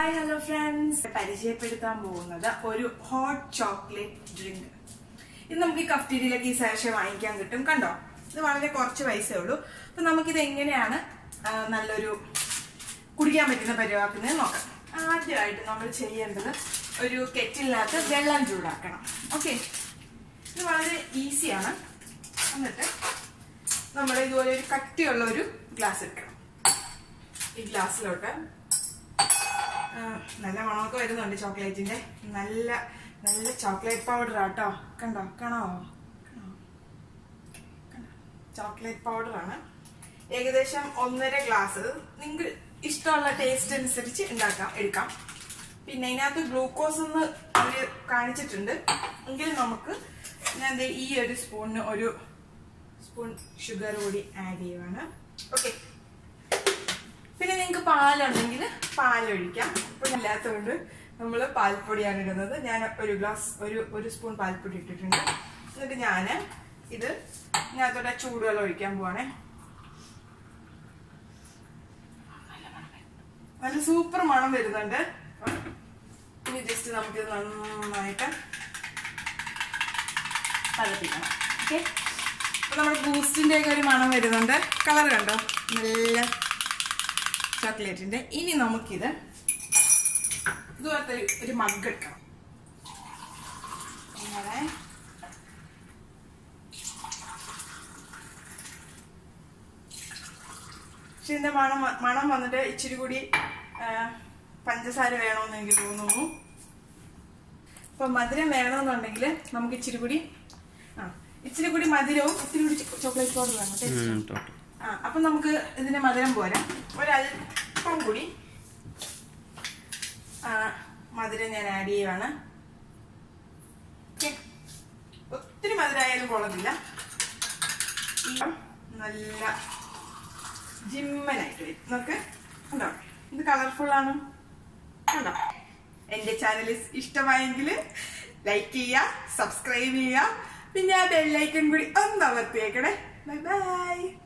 Hi hello friends പരിചയപ്പെടുത്താൻ പോകുന്നത് ഒരു ഹോട്ട് ചോക്ലേറ്റ് ഡ്രിങ്ക് ഇത് നമുക്ക് ഈ കഫ്റ്റീരിയയിലൊക്കെ ഈ സാഷ വാങ്ങിക്കാൻ കിട്ടും കണ്ടോ ഇത് വളരെ കുറച്ച് പൈസയേ ഉള്ളൂ അപ്പൊ നമുക്കിത് എങ്ങനെയാണ് ആ, നല്ലൊരു കുടിക്കാൻ പറ്റുന്ന പരിവാക്കുന്നത് നോക്കാം ആദ്യമായിട്ട് നമ്മൾ ചെയ്യേണ്ടത് ഒരു കെറ്റിലിനകത്ത് വെള്ളം ചൂടാക്കണം ഓക്കെ ഇത് വളരെ ഈസിയാണ് എന്നിട്ട് നമ്മൾ ഇതുപോലെ ഒരു കട്ടിയുള്ള ഒരു ഗ്ലാസ് എടുക്കണം ഈ ഗ്ലാസ്സിലോട്ട് ആ, നല്ല മണമൊക്കെ വരുന്നുണ്ട് ചോക്ലേറ്റിന്റെ നല്ല നല്ല ചോക്ലേറ്റ് പൗഡർ ആട്ടോ കണ്ടോ കാണാവോ കാണാവോ? കണ്ടോ? ചോക്ലേറ്റ് പൗഡർ ആണ് ഏകദേശം ഒന്നര ഗ്ലാസ് നിങ്ങൾക്ക് ഇഷ്ടമുള്ള ടേസ്റ്റ് അനുസരിച്ച് ഉണ്ടാക്കാം എടുക്കാം പിന്നെ ഇതിനകത്ത് ഗ്ലൂക്കോസ് ഒന്ന് അവര് കാണിച്ചിട്ടുണ്ട് എങ്കിൽ നമുക്ക് ഞാൻ ദേ ഈ ഒരു സ്പൂണിന് ഒരു സ്പൂൺ ഷുഗർ കൂടി ആഡ് ചെയ്യുവാണ് ഓക്കെ പിന്നെ നിങ്ങൾക്ക് പാലുണ്ടെങ്കിൽ പാലൊഴിക്കാം ഇപ്പൊ ഇല്ലാത്തതുകൊണ്ട് നമ്മൾ പാൽപ്പൊടിയാണ് ഇടുന്നത് ഞാൻ ഒരു ഗ്ലാസ് ഒരു ഒരു സ്പൂൺ പാൽപ്പൊടി ഇട്ടിട്ടുണ്ട് എന്നിട്ട് ഞാൻ ഇത് ഇതിനകത്തോടെ ചൂടുവെള്ളം ഒഴിക്കാൻ പോവാണേ നല്ല സൂപ്പർ മണം വരുന്നുണ്ട് ഇനി ജസ്റ്റ് നമുക്കിത് നന്നായിട്ട് തിളപ്പിക്കണം ഓക്കെ അപ്പൊ നമ്മുടെ ബൂസ്റ്റിന്റെ ഒക്കെ ഒരു മണം വരുന്നുണ്ട് കളർ കണ്ടോ നല്ല ചോക്ലേറ്റിന്റെ ഇനി നമുക്കിത് ഇതുപോലത്തെ ഒരു- ഒരു മഗ് എടുക്കണം ഇങ്ങനെ പക്ഷെ ഇതിന്റെ മണം വ- മണം വന്നിട്ട് ഇച്ചിരി കൂടി ആ, പഞ്ചസാര വേണമെന്ന് എനിക്ക് തോന്നുന്നു അപ്പൊ മധുരം വേണമെന്നുണ്ടെങ്കിൽ നമുക്ക് ഇച്ചിരി കൂടി ആ ഇച്ചിരി കൂടി മധുരവും ഇച്ചിരി കൂടി ചോക്ലേറ്റ് പൗഡർ വേണം taste. ആ അപ്പൊ നമുക്ക് ഇതിന്റെ മധുരം പോരാ ഒരല്പം കൂടി ആ, മധുരം ഞാൻ ആഡ് ചെയ്യുവാണ് Okay. ഒത്തിരി മധുരമായാലും കൊള്ളത്തില്ല ഈ നല്ല ജിമ്മനായിട്ട് വരും നോക്ക് കണ്ടോ ഇത് കളർഫുൾ ആണ് കണ്ടോ എന്റെ ചാനൽ ഇഷ്ടമായെങ്കിൽ ലൈക്ക് ചെയ്യുക സബ്സ്ക്രൈബ് ചെയ്യുക പിന്നെ ആ ബെല്ലൈക്കൺ കൂടി ഒന്ന് അമർത്തിയേക്കണേ ബൈ ബൈ